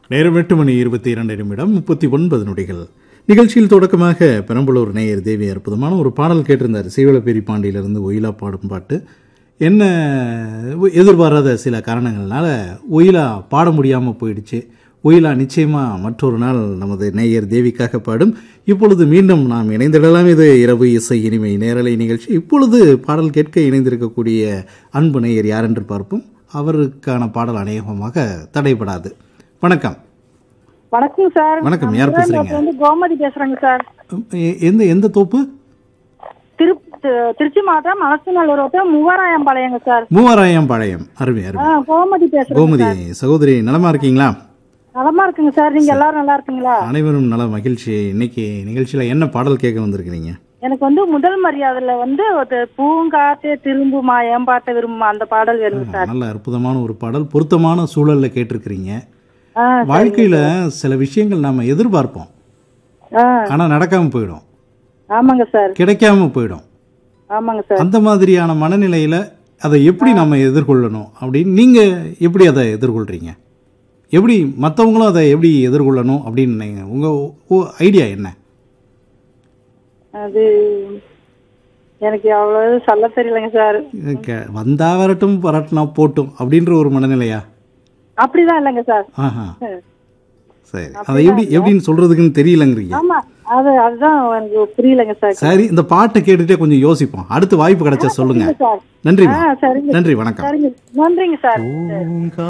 நேரம் எட்டு மணி இருபத்தி இரண்டு நிமிடம் முப்பத்தி ஒன்பது நொடிகள் நிகழ்ச்சியில் தொடக்கமாக பெரம்பலூர் நேயர் தேவி அற்புதமான ஒரு பாடல் கேட்டிருந்தார் சீவலப்பேரி பாண்டியிலிருந்து ஒயிலா பாடும் பாட்டு என்ன எதிர்பாராத சில காரணங்கள்னால ஒயிலா பாட முடியாமல் போயிடுச்சு ஒயிலா நிச்சயமா மற்றொரு நாள் நமது நேயர் தேவிக்காக பாடும் இப்பொழுது மீண்டும் நாம் இணைந்திடலாம் இது இரவு இசை இனிமை நேரலை நிகழ்ச்சி இப்பொழுது பாடல் கேட்க இணைந்திருக்கக்கூடிய அன்பு நேயர் யார் என்று பார்ப்போம் அவருக்கான பாடல் அநேகமாக தடைபடாது வணக்கம் வணக்கம் சார் வணக்கம், யார் நான் பேசுறீங்க? வந்து கோமதி பேசுறேங்க சார் எ- எந்த எந்த தோப்பு திரு தி- திருச்சி மாவட்டம் மலசநல்லூர் வட்டம் மூவாராயம்பாளையங்க சார் மூவாராயம் பாளையம் அருமை ஆ, அருமை கோமதி பேசுறேன் கோமதி சகோதரி நலமா இருக்கீங்களா நலமா இருக்குங்க சார் நீங்க எல்லாரும் நல்லா இருக்கீங்களா அனைவரும் நல மகிழ்ச்சி இன்னைக்கு நிகழ்ச்சியில என்ன பாடல் கேட்க வந்திருக்கிறீங்க எனக்கு வந்து முதல் மரியாதைல வந்து ஒரு பூங்காத்தே திரும்புமா ஏம்பாட்ட விரும்புமா அந்த பாடல் வேணுங்க சார் நல்ல அற்புதமான ஒரு பாடல் பொருத்தமான சூழல்ல கேட்டிருக்கிறீங்க ஆ, வாழ்க்கையில சில விஷயங்கள் நாம எதிர்பார்ப்போம் ஆ, ஆனா நடக்காம போயிடும் ஆமாங்க சார் கிடைக்காம போயிடும் ஆமாங்க சார் அந்த மாதிரியான மனநிலையில அதை எப்படி நம்ம எதிர்கொள்ளணும் அப்படின்னு நீங்க எப்படி அதை எதிர்கொள்றீங்க எப்படி மற்றவங்களும் அதை எப்படி எதிர்கொள்ளணும் அப்படின்னு நீங்க- உங்க ஐடியா என்ன அது எனக்கு அவ்வளவு சொல்ல தெரியலங்க சார் க- வந்தா வரட்டும் வரட்டுனா போட்டும் அப்படின்ற ஒரு மனநிலையா அப்படிதான் இல்லைங்க சார் ஆஹா சரி அதை எப்படி எப்படின்னு சொல்றதுக்குன்னு தெரியலங்கிறீங்க ஆமா அது அதுதான் எனக்கு புரியலங்க சார் சரி இந்த பாட்டை கேட்டுட்டே கொஞ்சம் யோசிப்போம் அடுத்து வாய்ப்பு கிடைச்சா சொல்லுங்க சார் நன்றி ஆ சரிங்க நன்றி வணக்கம் சரிங்க நன்றிங்க சார் பூங்கா